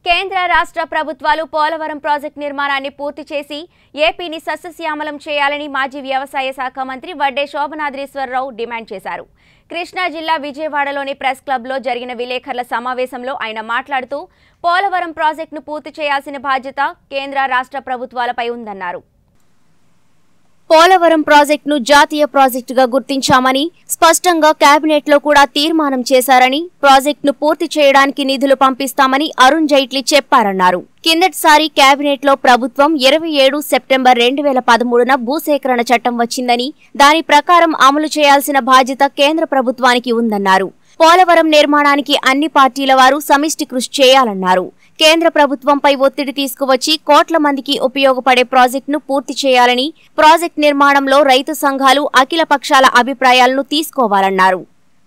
కేంద్ర రాష్ట్ర ప్రభుత్వాలు పోలవరం ప్రాజెక్టు నిర్మాణాన్ని పూర్తి చేసి ఏపీని సస్యశ్యామలం చేయాలని మాజీ వ్యవసాయ శాఖ మంత్రి వడ్డే శోభనాద్రీశ్వరరావు డిమాండ్ చేశారు కృష్ణా జిల్లా విజయవాడలోని ప్రెస్ క్లబ్లో జరిగిన విలేకరుల సమావేశంలో ఆయన మాట్లాడుతూ పోలవరం ప్రాజెక్టును పూర్తి చేయాల్సిన బాధ్యత కేంద్ర రాష్ట్ర ప్రభుత్వాలపై ఉందన్నారు పోలవరం ప్రాజెక్టును జాతీయ ప్రాజెక్టుగా గుర్తించామని స్పష్టంగా కేబినెట్ లో కూడా తీర్మానం చేశారని ప్రాజెక్టును పూర్తి చేయడానికి నిధులు పంపిస్తామని అరుణ్ జైట్లీ చెప్పారన్నారు కిందటిసారి కేబినెట్ లో ప్రభుత్వం ఇరవై ఏడు సెప్టెంబర్ రెండు వేల పదమూడున భూసేకరణ చట్టం వచ్చిందని దాని ప్రకారం అమలు చేయాల్సిన బాధ్యత కేంద్ర ప్రభుత్వానికి ఉందన్నారు పోలవరం నిర్మాణానికి అన్ని పార్టీల వారు సమిష్టి కృషి చేయాలన్నారు కేంద్ర ప్రభుత్వంపై ఒత్తిడి తీసుకువచ్చి కోట్ల మందికి ఉపయోగపడే ప్రాజెక్టును పూర్తి చేయాలని ప్రాజెక్టు నిర్మాణంలో రైతు సంఘాలు అఖిల పక్షాల అభిప్రాయాలను తీసుకోవాలన్నారు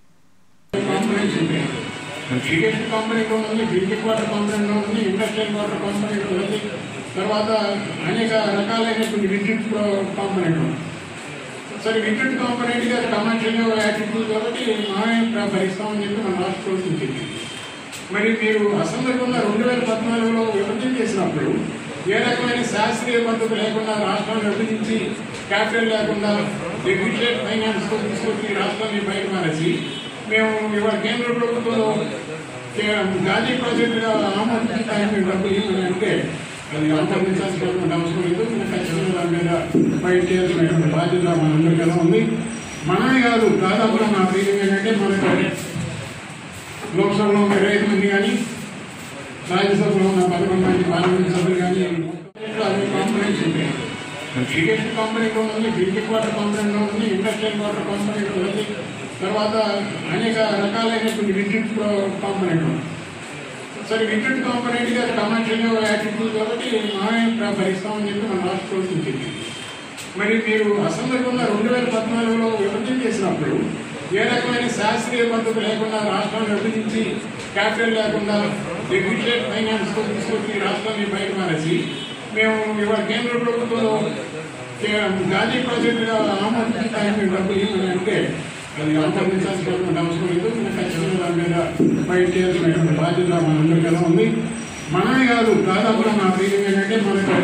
ఇరిగేషన్ కంపెనీలో ఉంది డ్రింకింగ్ వాటర్ కంపెనీలో ఉంది ఇండస్ట్రియల్ వాటర్ కంపెనీలో ఉంది తర్వాత అనేక రకాలైనటువంటి విద్యుత్ కంపెనీలు సరే విద్యుత్ కంపెనీగా కమర్షియల్ యాక్టివిటీస్ కాబట్టి మనమే ప్ర- భరిస్తామని చెప్పి మన రాష్ట్ర ప్రభుత్వం చెప్పింది మరి మీరు అసెంబ్లీలో రెండు వేల పద్నాలుగులో విభజన చేసినప్పుడు ఏ రకమైన శాస్త్రీయ పద్ధతి లేకుండా రాష్ట్రాన్ని విభజించి క్యాపిటల్ లేకుండా డెఫిషియట్ ఫైనాన్స్ తో తీసుకొచ్చి ఈ రాష్ట్రాన్ని బయట మారేసి మేము ఇవాళ కేంద్ర ప్రభుత్వంలో కే- గాంధీ ప్రాజెక్టుగా ఆమోదించడానికి మేము డబ్బులు ఇవ్వమని అంటే అది ఆమోదించాల్సినటువంటి అవసరం లేదు మేము ఖచ్చితంగా దాని మీద ఫైట్ చేయాల్సినటువంటి బాధ్యత మనందరికీ ఎలా ఉంది మనమే కాదు దాదాపుగా నా ఫీలింగ్ ఏంటంటే మనకు లోక్సభలో ఉన్న ఇరవై ఐదు మంది కానీ రాజ్యసభలో ఉన్న పదకొండు మంది పార్లమెంట్ సభ్యులు కానీ అన్ని కాంపనెంట్స్ ఉంటాయి ఇరిగేషన్ కంపెనీలో ఉంది డ్రింకింగ్ వాటర్ కంపెనీలో ఉంది ఇండస్ట్రియల్ వాటర్ కంపెనీలో ఉంది తర్వాత అనేక రకాలైనటువంటి విద్యుత్ కంపెనీలు సరే విద్యుత్ కంపెనీగా కమర్షియల్ యాక్టివిటీస్ కాబట్టి మనమే ప్ర- భరిస్తామని చెప్పి మన రాష్ట్ర ప్రభుత్వం చెప్పింది మరి మీరు అసెంబ్లీలో ఉన్న రెండు వేల పద్నాలుగులో విభజన చేసినప్పుడు ఏ రకమైన శాస్త్రీయ పద్ధతి లేకుండా రాష్ట్రాన్ని విభజించి క్యాపిటల్ లేకుండా డెఫిషియట్ ఫైనాన్స్ తో తీసుకొచ్చి ఈ రాష్ట్రాన్ని బయట మారేసి మేము ఇవాళ కేంద్ర ప్రభుత్వంలో కే- గాంధీ ప్రాజెక్టుగా ఆమోదించడానికి మేము డబ్బులు ఇవ్వమని అంటే అది ఆమోదించాల్సినటువంటి అవసరం లేదు మేము ఖచ్చితంగా దాని మీద ఫైట్ చేయాల్సినటువంటి బాధ్యత మనందరికీ ఎలా ఉంది మనమే కాదు దాదాపుగా నా ఫీలింగ్ ఏంటంటే మనకు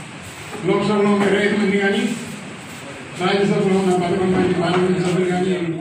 లోక్సభలో ఉన్న ఇరవై ఐదు మంది కానీ రాజ్యసభలో ఉన్న పదకొండు మంది పార్లమెంట్ సభ్యులు కానీ